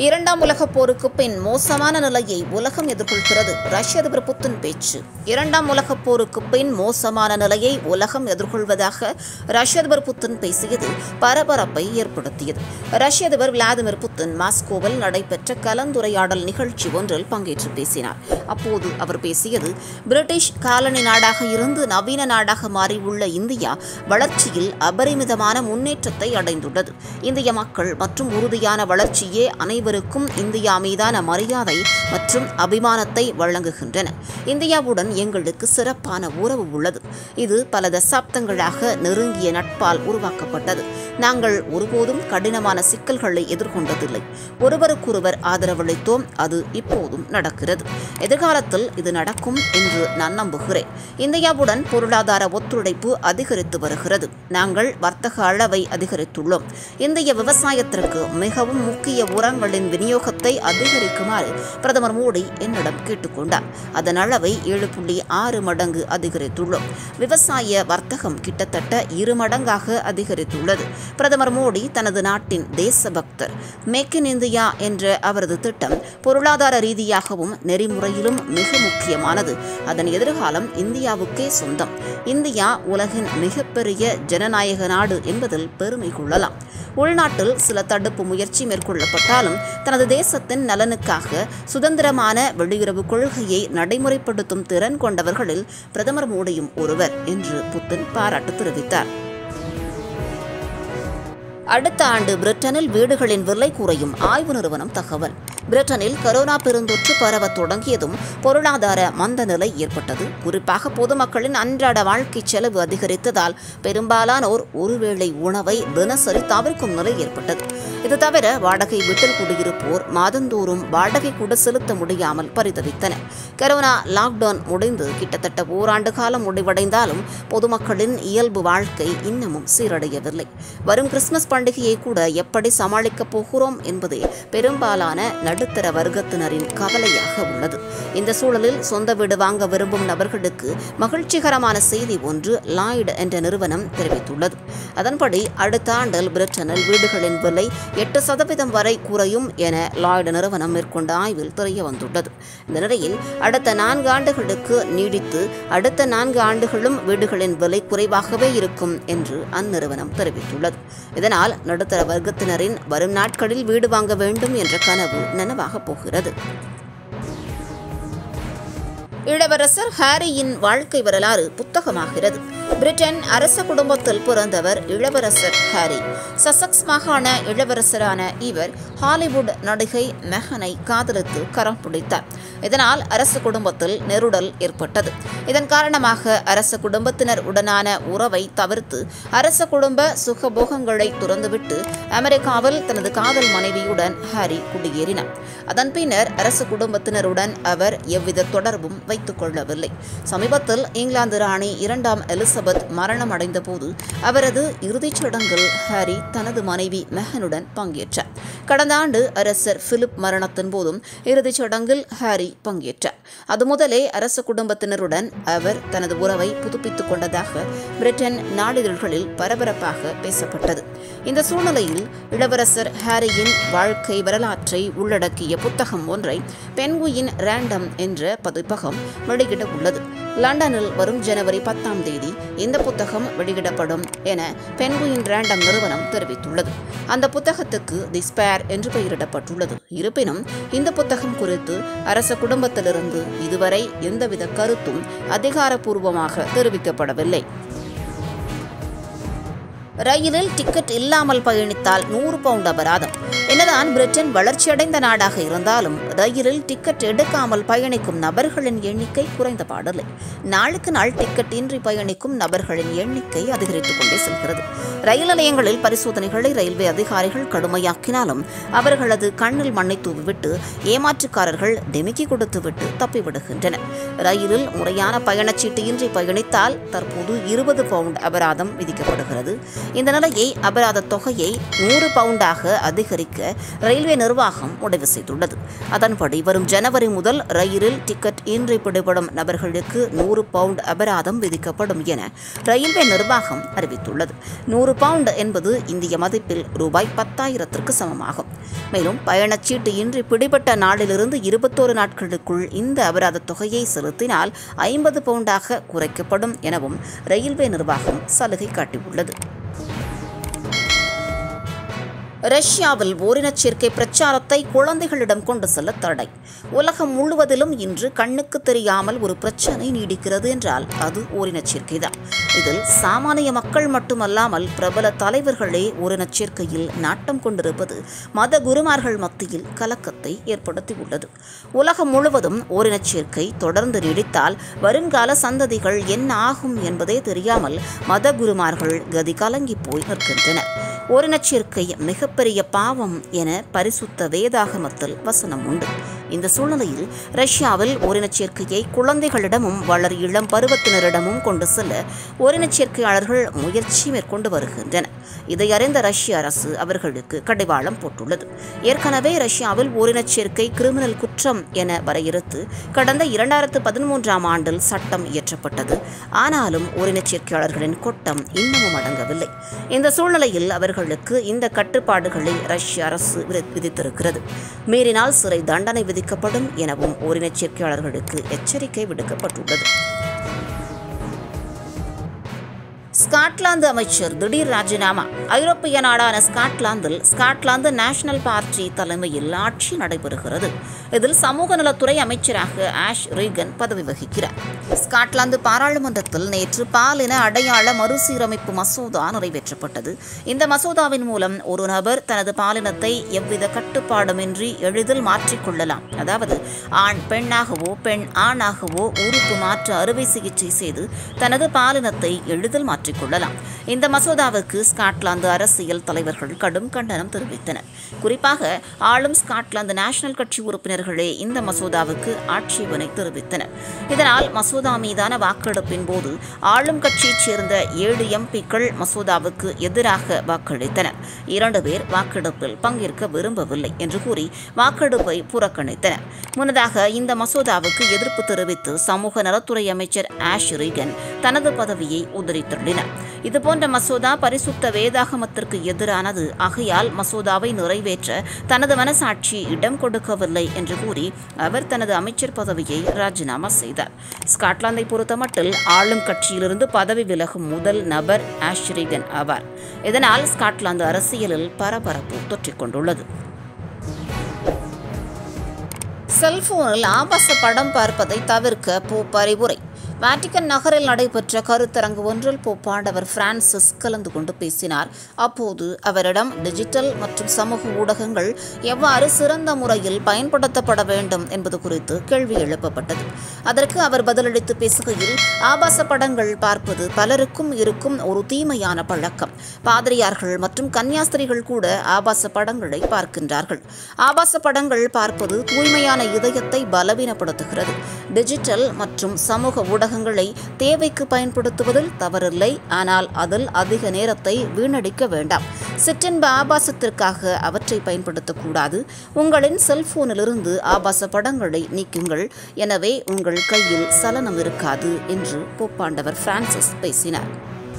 இரண்டாம் உலகப் போருக்கு பின் மோசமான நிலையை உலகம் எதிர்கொள்கிறது ரஷ்ய அதிபர் புத்தின் பேச்சு இரண்டாம் உலகப் போருக்கு பின் மோசமான நிலையை உலகம் எதிர்கொள்வதாக ரஷ்ய அதிபர் புத்தின் பேசியது பரபரப்பை ஏற்படுத்தியது ரஷ்ய அதிபர் விளாடிமிர் புத்தின் மாஸ்கோவில் நடைபெற்ற கலந்துரையாடல் நிகழ்ச்சி ஒன்றில் பங்கேற்று பேசினார் அப்போது அவர் பேசியது பிரிட்டிஷ் காலனி நாடாக இருந்து நவீன நாடாக மாறியுள்ள இந்தியா வளர்ச்சியில் அபரிமிதமான முன்னேற்றத்தை அடைந்துள்ளது இந்திய மக்கள் மற்றும் உறுதியான வளர்ச்சியே அனைவருக்கும் இந்தியா மீதான மரியாதை மற்றும் அபிமானத்தை வழங்குகின்றன இந்தியாவுடன் எங்களுக்கு சிறப்பான உறவு உள்ளது இது பல தசாப்தங்களாக நெருங்கிய நட்பால் உருவாக்கப்பட்டது நாங்கள் ஒருபோதும் கடினமான சிக்கல்களை எதிர்கொண்டதில்லை ஒருவருக்கொருவர் ஆதரவளித்தோம் அது இப்போதும் நடக்கிறது எதிர்காலத்தில் இது நடக்கும் என்று நான் நம்புகிறேன் இந்தியாவுடன் பொருளாதார ஒத்துழைப்பு அதிகரித்து வருகிறது நாங்கள் வர்த்தக அளவை அதிகரித்துள்ளோம் இந்திய விவசாயத்திற்கு மிகவும் முக்கிய உரங்களின் விநியோகத்தை அதிகரிக்குமாறு பிரதமர் மோடி என்னிடம் கேட்டுக்கொண்டார் அதன் அளவை ஏழு புள்ளி ஆறு மடங்கு அதிகரித்துள்ளோம் விவசாய வர்த்தகம் கிட்டத்தட்ட இரு மடங்காக அதிகரித்துள்ளது பிரதமர் மோடி தனது நாட்டின் தேசபக்தர் மேக் இன் இந்தியா என்ற அவரது திட்டம் பொருளாதார ரீதியாகவும் நெறிமுறையிலும் மிக முக்கியமானது அதன் எதிர்காலம் இந்தியாவுக்கே சொந்தம் இந்தியா உலகின் மிகப்பெரிய ஜனநாயக நாடு என்பதில் பெருமை கொள்ளலாம் உள்நாட்டில் சில தடுப்பு முயற்சி மேற்கொள்ளப்பட்டாலும் தனது தேசத்தின் நலனுக்காக சுதந்திரமான வெளியுறவு கொள்கையை நடைமுறைப்படுத்தும் திறன் கொண்டவர்களில் பிரதமர் மோடியும் ஒருவர் என்று புத்தின் பாராட்டு தெரிவித்தார் அடுத்த ஆண்டு பிரிட்டனில் வீடுகளின் விலை குறையும் ஆய்வு நிறுவனம் தகவல் பிரிட்டனில் கரோனா பெருந்தொற்று பரவத் தொடங்கியதும் பொருளாதார மந்த நிலை ஏற்பட்டது குறிப்பாக பொதுமக்களின் அன்றாட வாழ்க்கை செலவு அதிகரித்ததால் பெரும்பாலானோர் ஒருவேளை உணவை தினசரி தவிர்க்கும் நிலை ஏற்பட்டது இது தவிர வாடகை வீட்டில் குடியிருப்போர் மாதந்தோறும் வாடகை கூட செலுத்த முடியாமல் பரிதவித்தனர் கரோனா லாக்டவுன் முடிந்து கிட்டத்தட்ட ஓராண்டு காலம் முடிவடைந்தாலும் பொதுமக்களின் இயல்பு வாழ்க்கை இன்னமும் சீரடையவில்லை வரும் கிறிஸ்துமஸ் பண்டிகையை கூட எப்படி சமாளிக்கப் போகிறோம் என்பதே பெரும்பாலான நடுத்தர வர்க்கத்தினரின் கவலையாக உள்ளது இந்த சூழலில் சொந்த வீடு வாங்க விரும்பும் நபர்களுக்கு மகிழ்ச்சிகரமான செய்தி ஒன்று லாய்டு என்ற நிறுவனம் தெரிவித்துள்ளது அதன்படி அடுத்த ஆண்டில் பிரிட்டனில் வீடுகளின் விலை எட்டு சதவீதம் வரை குறையும் என லாய்டு நிறுவனம் மேற்கொண்ட ஆய்வில் தெரிய வந்துள்ளது இந்த நிலையில் அடுத்த நான்கு ஆண்டுகளுக்கு நீடித்து அடுத்த நான்கு ஆண்டுகளும் வீடுகளின் விலை குறைவாகவே இருக்கும் என்று அந்நிறுவனம் தெரிவித்துள்ளது இதனால் நடுத்தர வர்க்கத்தினரின் வரும் நாட்களில் வீடு வாங்க வேண்டும் என்ற கனவு நனவாகப் போகிறது இளவரசர் ஹாரியின் வாழ்க்கை வரலாறு புத்தகமாகிறது பிரிட்டன் அரச குடும்பத்தில் பிறந்தவர் இளவரசர் ஹாரி சசக்ஸ் மாகாண இளவரசரான இவர் ஹாலிவுட் நடிகை மெஹனை காதலித்து கரம் பிடித்தார் இதனால் அரச குடும்பத்தில் நெருடல் ஏற்பட்டது இதன் காரணமாக அரச குடும்பத்தினர் உடனான உறவை தவிர்த்து அரச குடும்ப சுகபோகங்களை துறந்துவிட்டு அமெரிக்காவில் தனது காதல் மனைவியுடன் ஹாரி குடியேறினார் அதன் பின்னர் அரச குடும்பத்தினருடன் அவர் எவ்வித தொடர்பும் வைத்துக் கொள்ளவில்லை சமீபத்தில் இங்கிலாந்து ராணி இரண்டாம் எலிசபெத் மரணம் அடைந்த போது அவரது இறுதிச் சடங்கில் ஹாரி தனது மனைவி மெஹனுடன் பங்கேற்றார் கடந்த ஆண்டு அரசர் பிலிப் மரணத்தின் போதும் இறுதிச் சடங்கில் ஹாரி பங்கேற்றார் அது முதலே அரச குடும்பத்தினருடன் அவர் தனது உறவை புதுப்பித்துக் கொண்டதாக பிரிட்டன் நாளிதழ்களில் பரபரப்பாக பேசப்பட்டது இந்த சூழ்நிலையில் இளவரசர் ஹாரியின் வாழ்க்கை வரலாற்றை உள்ளடக்கிய புத்தகம் ஒன்றை பென்குயின் ரேண்டம் என்ற பதிப்பகம் வெளியிட உள்ளது லண்டனில் வரும் ஜனவரி பத்தாம் தேதி இந்த புத்தகம் வெளியிடப்படும் என பென்குயின் ரேண்டம் நிறுவனம் தெரிவித்துள்ளது அந்த புத்தகத்துக்கு தி ஸ்பேர் என்று பெயரிடப்பட்டுள்ளது இருப்பினும் இந்த புத்தகம் குறித்து அரச குடும்பத்திலிருந்து இதுவரை எந்தவித கருத்தும் அதிகாரப்பூர்வமாக தெரிவிக்கப்படவில்லை ரயிலில் டிக்கெட் இல்லாமல் பயணித்தால் நூறு பவுண்ட் அபராதம் என்னதான் பிரிட்டன் வளர்ச்சியடைந்த நாடாக இருந்தாலும் ரயிலில் டிக்கெட் எடுக்காமல் பயணிக்கும் நபர்களின் எண்ணிக்கை குறைந்த பாடில்லை நாளுக்கு நாள் டிக்கெட் இன்றி பயணிக்கும் நபர்களின் எண்ணிக்கை அதிகரித்துக் கொண்டே செல்கிறது ரயில் நிலையங்களில் பரிசோதனைகளை ரயில்வே அதிகாரிகள் கடுமையாக்கினாலும் அவர்களது கண்ணில் மண்ணை தூவிவிட்டு ஏமாற்றுக்காரர்கள் டிமிக்கி கொடுத்துவிட்டு தப்பிவிடுகின்றனர் ரயிலில் முறையான பயணச்சீட்டு இன்றி பயணித்தால் தற்போது இருபது பவுண்ட் அபராதம் விதிக்கப்படுகிறது இந்த நிலையை அபராத தொகையை நூறு பவுண்டாக அதிகரிக்க ரயில்வே நிர்வாகம் முடிவு செய்துள்ளது அதன்படி வரும் ஜனவரி முதல் ரயிலில் டிக்கெட் இன்றி பிடிபடும் நபர்களுக்கு நூறு பவுண்ட் அபராதம் விதிக்கப்படும் என ரயில்வே நிர்வாகம் அறிவித்துள்ளது நூறு பவுண்ட் என்பது இந்திய மதிப்பில் ரூபாய் பத்தாயிரத்திற்கு சமமாகும் மேலும் பயணச்சீட்டு இன்றி பிடிபட்ட நாளிலிருந்து இருபத்தோரு நாட்களுக்குள் இந்த அபராத தொகையை செலுத்தினால் ஐம்பது பவுண்டாக குறைக்கப்படும் எனவும் ரயில்வே நிர்வாகம் சலுகை காட்டியுள்ளது ரஷ்யாவில் ஓரினச் சேர்க்கை பிரச்சாரத்தை குழந்தைகளிடம் கொண்டு செல்ல தடை உலகம் முழுவதிலும் இன்று கண்ணுக்கு தெரியாமல் ஒரு பிரச்சனை நீடிக்கிறது என்றால் அது ஓரினச் சேர்க்கைதான் இதில் சாமானிய மக்கள் மட்டுமல்லாமல் பிரபல தலைவர்களே ஓரினச் சேர்க்கையில் நாட்டம் கொண்டிருப்பது மத குருமார்கள் மத்தியில் கலக்கத்தை ஏற்படுத்தியுள்ளது உலகம் முழுவதும் ஓரினச் சேர்க்கை தொடர்ந்து நீடித்தால் வருங்கால சந்ததிகள் என்ன ஆகும் என்பதே தெரியாமல் மத குருமார்கள் கதி கலங்கி போய் நிற்கின்றனர் ஓரினச் சேர்க்கை மிகப்பெரிய பாவம் என பரிசுத்த வேதாகமத்தில் வசனம் உண்டு இந்த சூழ்நிலையில் ரஷ்யாவில் ஓரினச் சேர்க்கையை குழந்தைகளிடமும் வளர் இளம் பருவத்தினரிடமும் கொண்டு செல்ல ஓரினச் சேர்க்கையாளர்கள் முயற்சி மேற்கொண்டு வருகின்றனர் இதை அறிந்த ரஷ்ய அரசு அவர்களுக்கு கடிவாளம் போட்டுள்ளது ஏற்கனவே ரஷ்யாவில் ஓரினச் சேர்க்கை கிரிமினல் குற்றம் என வரையறுத்து கடந்த இரண்டாயிரத்து பதிமூன்றாம் ஆண்டில் சட்டம் இயற்றப்பட்டது ஆனாலும் ஓரினச் சேர்க்கையாளர்களின் கொட்டம் இன்னமும் அடங்கவில்லை இந்த சூழ்நிலையில் அவர்களுக்கு இந்த கட்டுப்பாடுகளை ரஷ்ய அரசு விதி- விதித்திருக்கிறது மீறினால் சிறை தண்டனை விதிக்கப்படும் எனவும் ஓரினச் சேர்க்கையாளர்களுக்கு எச்சரிக்கை விடுக்கப்பட்டுள்ளது ஸ்காட்லாந்து அமைச்சர் திடீர் ராஜினாமா ஐரோப்பிய நாடான ஸ்காட்லாந்தில் ஸ்காட்லாந்து நேஷனல் பார்ட்டி தலைமையில் ஆட்சி நடைபெறுகிறது இதில் சமூக நலத்துறை அமைச்சராக ஆஷ் ரீகன் பதவி வகிக்கிறார் ஸ்காட்லாந்து பாராளுமன்றத்தில் நேற்று பாலின அடையாள மறுசீரமைப்பு மசோதா நிறைவேற்றப்பட்டது இந்த மசோதாவின் மூலம் ஒரு நபர் தனது பாலினத்தை எவ்வித கட்டுப்பாடுமின்றி எளிதில் மாற்றிக்கொள்ளலாம் அதாவது ஆண் பெண்ணாகவோ பெண் ஆணாகவோ உறுப்பு மாற்று அறுவை சிகிச்சை செய்து தனது பாலினத்தை எளிதில் மாற்றிக்கொள்ளலாம் இந்த மசோதாவுக்கு ஸ்காட்லாந்து அரசியல் தலைவர்கள் கடும் கண்டனம் தெரிவித்தனர் குறிப்பாக ஆளும் ஸ்காட்லாந்து நேஷனல் கட்சி உறுப்பினர்களே இந்த மசோதாவுக்கு ஆட்சேபனை தெரிவித்தனர் இதனால் மசோதா மீதான வாக்கெடுப்பின் போது ஆளும் கட்சியைச் சேர்ந்த ஏழு எம்பிக்கள் மசோதாவுக்கு எதிராக வாக்களித்தனர் இரண்டு பேர் வாக்கெடுப்பில் பங்கேற்க விரும்பவில்லை என்று கூறி வாக்கெடுப்பை புறக்கணித்தனர் முன்னதாக இந்த மசோதாவுக்கு எதிர்ப்பு தெரிவித்து சமூக நலத்துறை அமைச்சர் ஆஷ் ரீகன் தனது பதவியை உதறி தள்ளினார் இதுபோன்ற மசோதா பரிசுத்த வேதாகமத்திற்கு எதிரானது ஆகையால் மசோதாவை நிறைவேற்ற தனது மனசாட்சி இடம் கொடுக்கவில்லை என்று கூறி அவர் தனது அமைச்சர் பதவியை ராஜினாமா செய்தார் ஸ்காட்லாந்தை பொறுத்தமட்டில் ஆளும் கட்சியிலிருந்து பதவி விலகும் முதல் நபர் ஆஷ்ரிகன் ஆவார் இதனால் ஸ்காட்லாந்து அரசியலில் பரபரப்பு தொற்றிக் செல்போனில் ஆபாச படம் பார்ப்பதை தவிர்க்க போப் அறிவுரை வாட்டிக்கன் நகரில் நடைபெற்ற கருத்தரங்கு ஒன்றில் போப்பாண்டவர் பிரான்சிஸ் கலந்து கொண்டு பேசினார் அப்போது அவரிடம் டிஜிட்டல் மற்றும் சமூக ஊடகங்கள் எவ்வாறு சிறந்த முறையில் பயன்படுத்தப்பட வேண்டும் என்பது குறித்து கேள்வி எழுப்பப்பட்டது அதற்கு அவர் பதிலளித்து பேசுகையில் ஆபாச படங்கள் பார்ப்பது பலருக்கும் இருக்கும் ஒரு தீமையான பழக்கம் பாதிரியார்கள் மற்றும் கன்னியாஸ்திரிகள் கூட ஆபாச படங்களை பார்க்கின்றார்கள் ஆபாச படங்கள் பார்ப்பது தூய்மையான இதயத்தை பலவீனப்படுத்துகிறது டிஜிட்டல் மற்றும் சமூக ஊடகங்களை தேவைக்கு பயன்படுத்துவதில் தவறில்லை ஆனால் அதில் அதிக நேரத்தை வீணடிக்க வேண்டாம் சிற்றின்ப ஆபாசத்திற்காக அவற்றை பயன்படுத்தக்கூடாது உங்களின் செல்போனிலிருந்து ஆபாச படங்களை நீக்குங்கள் எனவே உங்கள் கையில் சலனம் இருக்காது என்று போப்பாண்டவர் பிரான்சிஸ் பேசினார்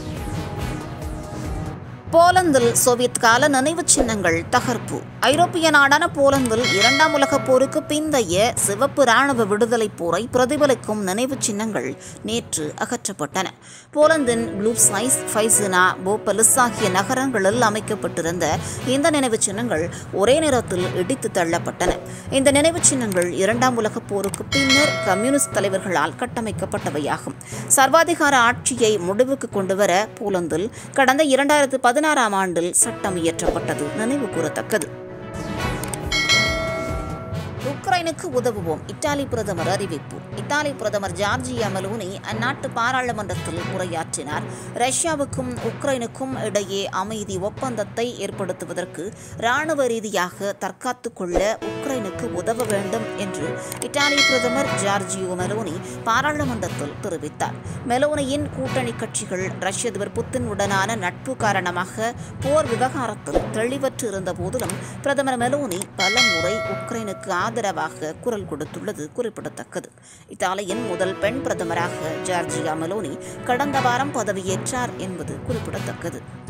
போலந்தில் சோவியத் கால நினைவுச் சின்னங்கள் தகர்ப்பு ஐரோப்பிய நாடான போலந்தில் இரண்டாம் உலகப் போருக்கு பிந்தைய சிவப்பு இராணுவ விடுதலைப் போரை பிரதிபலிக்கும் நினைவுச் சின்னங்கள் நேற்று அகற்றப்பட்டன போலந்தின் ப்ளூப்ஸ்னைஸ் ஃபைசினா போப்பலிஸ் ஆகிய நகரங்களில் அமைக்கப்பட்டிருந்த இந்த நினைவுச் சின்னங்கள் ஒரே நேரத்தில் இடித்து தள்ளப்பட்டன இந்த நினைவுச் சின்னங்கள் இரண்டாம் உலகப் போருக்கு பின்னர் கம்யூனிஸ்ட் தலைவர்களால் கட்டமைக்கப்பட்டவையாகும் சர்வாதிகார ஆட்சியை முடிவுக்கு கொண்டுவர போலந்தில் கடந்த இரண்டாயிரத்து பதினாறாம் ஆண்டில் சட்டம் இயற்றப்பட்டது நினைவு கூறத்தக்கது உக்ரைன் உக்ரைனுக்கு உதவுவோம் இத்தாலி பிரதமர் அறிவிப்பு இத்தாலி பிரதமர் ஜார்ஜியா மெலோனி அந்நாட்டு பாராளுமன்றத்தில் உரையாற்றினார் ரஷ்யாவுக்கும் உக்ரைனுக்கும் இடையே அமைதி ஒப்பந்தத்தை ஏற்படுத்துவதற்கு இராணுவ ரீதியாக தற்காத்துக் கொள்ள உக்ரைனுக்கு உதவ வேண்டும் என்று இத்தாலி பிரதமர் ஜார்ஜியோ மெலோனி பாராளுமன்றத்தில் தெரிவித்தார் மெலோனியின் கூட்டணி கட்சிகள் ரஷ்ய அதிபர் புத்தின் உடனான நட்பு காரணமாக போர் விவகாரத்தில் தெளிவற்று இருந்த போதிலும் பிரதமர் மெலோனி பல முறை உக்ரைனுக்கு ஆதரவாக குரல் கொடுத்துள்ளது குறிப்பிடத்தக்கது இத்தாலியின் முதல் பெண் பிரதமராக ஜார்ஜியா மெலோனி கடந்த வாரம் பதவியேற்றார் என்பது குறிப்பிடத்தக்கது